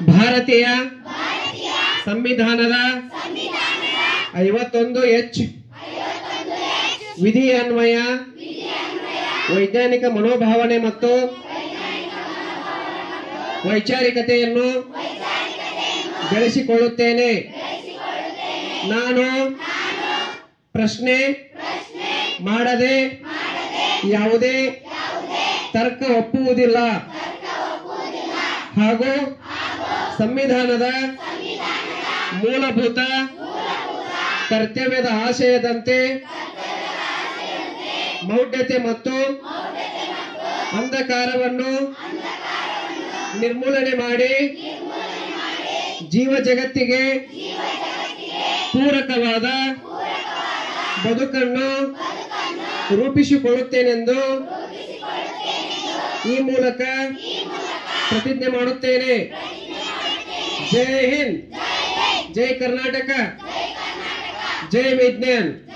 ಭಾರತೀಯ ಸಂವಿಧಾನದ ಐವತ್ತೊಂದು ಎಚ್ ವಿಧಿ ಅನ್ವಯ ವೈಜ್ಞಾನಿಕ ಮನೋಭಾವನೆ ಮತ್ತು ವೈಚಾರಿಕತೆಯನ್ನು ಬೆಳೆಸಿಕೊಳ್ಳುತ್ತೇನೆ ನಾನು ಪ್ರಶ್ನೆ ಮಾಡದೆ ಯಾವುದೇ ತರ್ಕ ಒಪ್ಪುವುದಿಲ್ಲ ಹಾಗೂ ಸಂವಿಧಾನದ ಮೂಲಭೂತ ಕರ್ತವ್ಯದ ಆಶಯದಂತೆ ಮೌಢ್ಯತೆ ಮತ್ತು ಅಂಧಕಾರವನ್ನು ನಿರ್ಮೂಲನೆ ಮಾಡಿ ಜೀವ ಜಗತ್ತಿಗೆ ಪೂರಕವಾದ ಬದುಕನ್ನು ರೂಪಿಸಿಕೊಳ್ಳುತ್ತೇನೆಂದು ಈ ಮೂಲಕ ಪ್ರತಿಜ್ಞೆ ಮಾಡುತ್ತೇನೆ ಜೈ ಹಿಂದ್ ಜೈ ಕರ್ನಾಟಕ ಜೈ ವಿಜ್ಞಾನ್